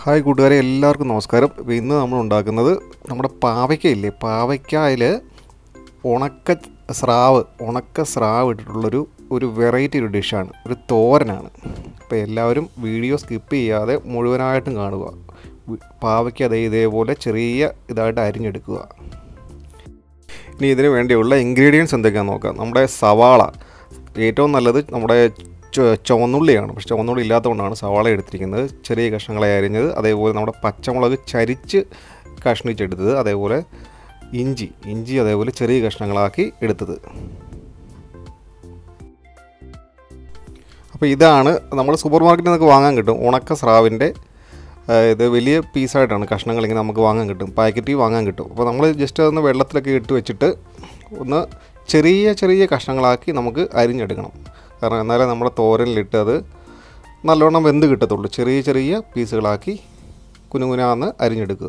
hi കൂട്ടുകാരെ എല്ലാവർക്കും നമസ്കാരം അപ്പോൾ ഇന്ന് നമ്മൾ ഉണ്ടാക്കുന്നത് നമ്മുടെ പാവയ്ക്ക ഇല്ലേ പാവയ്ക്കയിൽ ഉണക്ക സ്രാവ് ഉണക്ക സ്രാവ് ഇട്ടിട്ടുള്ളൊരു ഒരു വെറൈറ്റി ഒരു ഡിഷാണ് ഒരു തോരനാണ് അപ്പോൾ എല്ലാവരും വീഡിയോ സ്കിപ്പ് ചെയ്യാതെ മുഴുവനായിട്ടും കാണുക വി- പാവയ്ക്ക അതേ ഇതേപോലെ ചെറിയ ഇതായിട്ട് അരിഞ്ഞെടുക്കുക ഇനി ഇതിന് വേണ്ടിയുള്ള ഇൻഗ്രീഡിയൻസ് എന്തൊക്കെയാണെന്ന് നോക്കാം നമ്മുടെ സവാള ഏറ്റവും നല്ലത് നമ്മുടെ ചു- ചുവന്നുള്ളിയാണ് പക്ഷെ ചുവന്നുള്ളി ഇല്ലാത്തതുകൊണ്ടാണ് സവാള എടുത്തിരിക്കുന്നത് ചെറിയ കഷ്ണങ്ങളായി അരിഞ്ഞത് അതേപോലെ നമ്മുടെ പച്ചമുളക് ചരിച്ച് കഷ്ണിച്ചെടുത്തത് അതേപോലെ ഇഞ്ചി ഇഞ്ചി അതേപോലെ ചെറിയ കഷ്ണങ്ങളാക്കി എടുത്തത് അപ്പോൾ ഇതാണ് നമ്മൾ സൂപ്പർ മാർക്കറ്റിൽ നിന്നൊക്കെ വാങ്ങാൻ കിട്ടും ഉണക്ക സ്രാവിൻ്റെ ആ, ഇത് വലിയ പീസായിട്ടാണ് കഷ്ണങ്ങൾ ഇങ്ങനെ നമുക്ക് വാങ്ങാൻ കിട്ടും പാക്കറ്റിൽ വാങ്ങാൻ കിട്ടും അപ്പോൾ നമ്മൾ ജസ്റ്റ് അതൊന്ന് വെള്ളത്തിലൊക്കെ ഇട്ട് വെച്ചിട്ട് ഒന്ന് ചെറിയ ചെറിയ കഷ്ണങ്ങളാക്കി നമുക്ക് അരിഞ്ഞെടുക്കണം കാരണം എന്നാലേ നമ്മുടെ തോരനിലിട്ട് അത് നല്ലോണം വെന്ത് കിട്ടത്തുള്ളൂ ചെറിയ ചെറിയ പീസുകളാക്കി കുനുകുനാന്ന് അരിഞ്ഞെടുക്കുക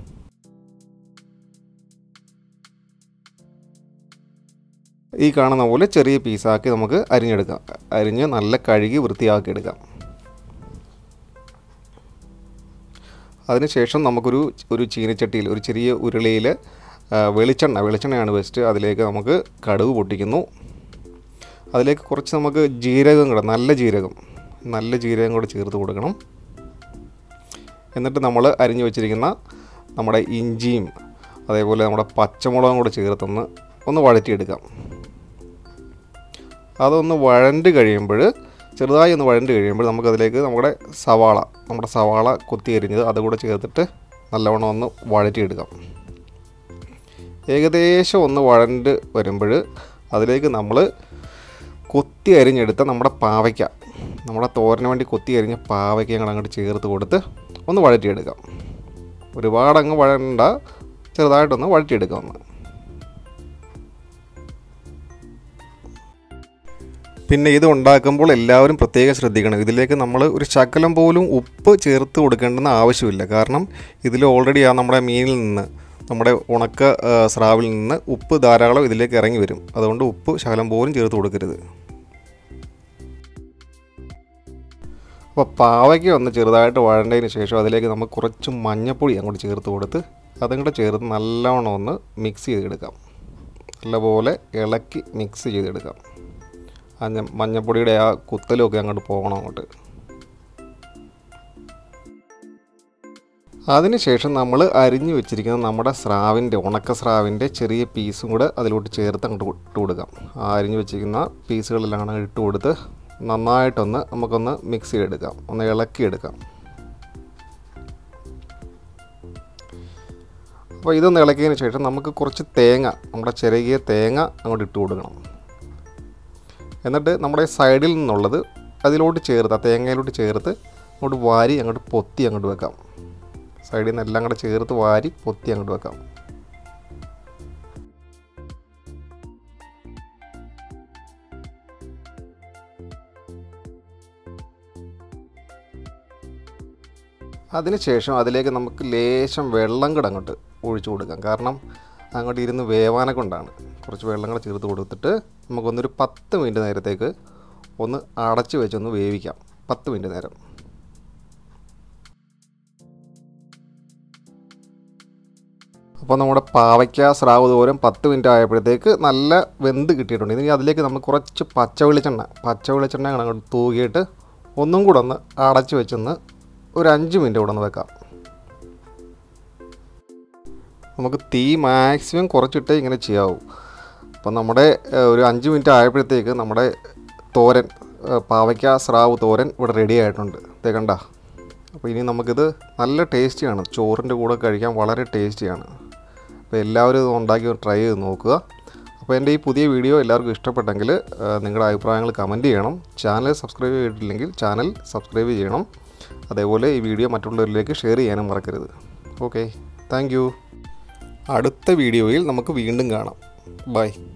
ഈ കാണുന്ന പോലെ ചെറിയ പീസാക്കി നമുക്ക് അരിഞ്ഞെടുക്കാം അരിഞ്ഞ് നല്ല കഴുകി വൃത്തിയാക്കി എടുക്കാം അതിനുശേഷം നമുക്കൊരു ഒരു ചീനച്ചട്ടിയിൽ ഒരു ചെറിയ ഉരുളിയിൽ ആ, വെളിച്ചെണ്ണ വെളിച്ചെണ്ണയാണ് ബെസ്റ്റ് അതിലേക്ക് നമുക്ക് കടുക് പൊട്ടിക്കുന്നു അതിലേക്ക് കുറച്ച് നമുക്ക് ജീരകം കൂടെ നല്ല ജീരകം നല്ല ജീരകം കൂടെ ചേർത്ത് കൊടുക്കണം എന്നിട്ട് നമ്മൾ അരിഞ്ഞു വെച്ചിരിക്കുന്ന നമ്മുടെ ഇഞ്ചിയും അതേപോലെ നമ്മുടെ പച്ചമുളകും കൂടെ ചേർത്തൊന്ന് ഒന്ന് വഴറ്റിയെടുക്കാം അതൊന്ന് വഴണ്ട് കഴിയുമ്പോൾ ചെറുതായി ഒന്ന് വഴണ്ട് കഴിയുമ്പോൾ നമുക്കതിലേക്ക് നമ്മുടെ സവാള നമ്മുടെ സവാള കൊത്തി അരിഞ്ഞത് അതുകൂടെ ചേർത്തിട്ട് നല്ലവണ്ണം ഒന്ന് വഴറ്റിയെടുക്കാം ഏകദേശം ഒന്ന് വഴണ്ട് വരുമ്പോൾ അതിലേക്ക് നമ്മൾ കൊത്തി അരിഞ്ഞെടുത്ത നമ്മുടെ പാവയ്ക്ക നമ്മുടെ തോരന് വേണ്ടി കൊത്തി അരിഞ്ഞ പാവയ്ക്ക ഞങ്ങൾ അങ്ങോട്ട് ചേർത്ത് കൊടുത്ത് ഒന്ന് വഴറ്റിയെടുക്കാം ഒരുപാടങ്ങ് വഴണ്ട ചെറുതായിട്ടൊന്ന് വഴറ്റിയെടുക്കാം ഒന്ന് പിന്നെ ഇത് ഉണ്ടാക്കുമ്പോൾ എല്ലാവരും പ്രത്യേകം ശ്രദ്ധിക്കണം ഇതിലേക്ക് നമ്മൾ ഒരു ശകലം പോലും ഉപ്പ് ചേർത്ത് കൊടുക്കേണ്ടെന്ന് ആവശ്യമില്ല കാരണം ഇതിൽ ഓൾറെഡി ആ നമ്മുടെ മീനിൽ നിന്ന് നമ്മുടെ ഉണക്ക ആ, സ്രാവിൽ നിന്ന് ഉപ്പ് ധാരാളം ഇതിലേക്ക് ഇറങ്ങി വരും അതുകൊണ്ട് ഉപ്പ് ശകലം പോലും ചേർത്ത് കൊടുക്കരുത് അപ്പോൾ പാവയ്ക്ക് ഒന്ന് ചെറുതായിട്ട് വഴണ്ടതിന് ശേഷം അതിലേക്ക് നമുക്ക് കുറച്ച് മഞ്ഞപ്പൊടി അങ്ങോട്ട് ചേർത്ത് കൊടുത്ത് അതും കൂടെ ചേർത്ത് നല്ലവണ്ണം ഒന്ന് മിക്സ് ചെയ്തെടുക്കാം നല്ലപോലെ ഇളക്കി മിക്സ് ചെയ്തെടുക്കാം ആ ഞ- മഞ്ഞപ്പൊടിയുടെ ആ കുത്തലൊക്കെ അങ്ങോട്ട് പോകണം അങ്ങോട്ട് അതിനുശേഷം നമ്മൾ അരിഞ്ഞു വെച്ചിരിക്കുന്ന നമ്മുടെ സ്രാവിൻ്റെ ഉണക്ക സ്രാവിൻ്റെ ചെറിയ പീസും കൂടെ അതിലോട്ട് ചേർത്ത് അങ്ങോട്ട് ഇട്ട് കൊടുക്കാം ആ അരിഞ്ഞു വെച്ചിരിക്കുന്ന പീസുകളെല്ലാം അങ്ങോട്ട് ഇട്ട് കൊടുത്ത് നന്നായിട്ടൊന്ന് നമുക്കൊന്ന് മിക്സ് ചെയ്തെടുക്കാം ഒന്ന് ഇളക്കിയെടുക്കാം അപ്പോൾ ഇതൊന്ന് ഇളക്കിയതിന് ശേഷം നമുക്ക് കുറച്ച് തേങ്ങ നമ്മുടെ ചിരകിയ തേങ്ങ അങ്ങോട്ട് ഇട്ട് കൊടുക്കണം എന്നിട്ട് നമ്മുടെ സൈഡിൽ നിന്നുള്ളത് അതിലോട്ട് ചേർത്ത് ആ തേങ്ങയിലോട്ട് ചേർത്ത് അങ്ങോട്ട് വാരി അങ്ങോട്ട് പൊത്തി അങ്ങോട്ട് വെക്കാം സൈഡിൽ നിന്ന് എല്ലാം കൂടെ ചേർത്ത് വാരി പൊത്തി അങ്ങോട്ട് വെക്കാം അതിനുശേഷം അതിലേക്ക് നമുക്ക് ലേശം വെള്ളം കൂടെ അങ്ങോട്ട് ഒഴിച്ചു കൊടുക്കാം കാരണം അങ്ങോട്ട് ഇരുന്ന് വേവാനെ കൊണ്ടാണ് കുറച്ച് വെള്ളം കൂടെ ചേർത്ത് കൊടുത്തിട്ട് നമുക്കൊന്നൊരു പത്ത് മിനിറ്റ് നേരത്തേക്ക് ഒന്ന് അടച്ച് വെച്ചൊന്ന് വേവിക്കാം പത്ത് മിനിറ്റ് നേരം അപ്പോൾ നമ്മുടെ പാവയ്ക്ക സ്രാവ് തോരൻ പത്ത് മിനിറ്റ് ആയപ്പോഴത്തേക്ക് നല്ല വെന്ത് കിട്ടിയിട്ടുണ്ട് ഇനി അതിലേക്ക് നമുക്ക് കുറച്ച് പച്ച വെളിച്ചെണ്ണ പച്ച വെളിച്ചെണ്ണ അങ്ങോട്ട് തൂകിയിട്ട് ഒന്നും കൂടെ ഒന്ന് അടച്ച് വെച്ചൊന്ന് ഒരു അഞ്ച് മിനിറ്റ് കൂടെ ഒന്ന് വെക്കാം നമുക്ക് തീ മാക്സിമം കുറച്ചിട്ടേ ഇങ്ങനെ ചെയ്യാവൂ അപ്പം നമ്മുടെ ഏഹ്, ഒരു അഞ്ച് മിനിറ്റ് ആയപ്പോഴത്തേക്ക് നമ്മുടെ തോരൻ ഏഹ്, പാവയ്ക്ക സ്രാവ് തോരൻ ഇവിടെ റെഡി ആയിട്ടുണ്ട് ദേ കണ്ട അപ്പോൾ ഇനി നമുക്കിത് നല്ല ടേസ്റ്റിയാണ് ചോറിൻ്റെ കൂടെ കഴിക്കാൻ വളരെ ടേസ്റ്റിയാണ് അപ്പോൾ എല്ലാവരും ഇത് ഉണ്ടാക്കി ട്രൈ ചെയ്ത് നോക്കുക അപ്പോൾ എൻ്റെ ഈ പുതിയ വീഡിയോ എല്ലാവർക്കും ഇഷ്ടപ്പെട്ടെങ്കിൽ ഏഹ്, നിങ്ങളുടെ അഭിപ്രായങ്ങൾ കമൻറ്റ് ചെയ്യണം ചാനൽ സബ്സ്ക്രൈബ് ചെയ്തിട്ടില്ലെങ്കിൽ ചാനൽ സബ്സ്ക്രൈബ് ചെയ്യണം അതേപോലെ ഈ വീഡിയോ മറ്റുള്ളവരിലേക്ക് ഷെയർ ചെയ്യാനും മറക്കരുത് ഓക്കെ താങ്ക് അടുത്ത വീഡിയോയിൽ നമുക്ക് വീണ്ടും കാണാം ബൈ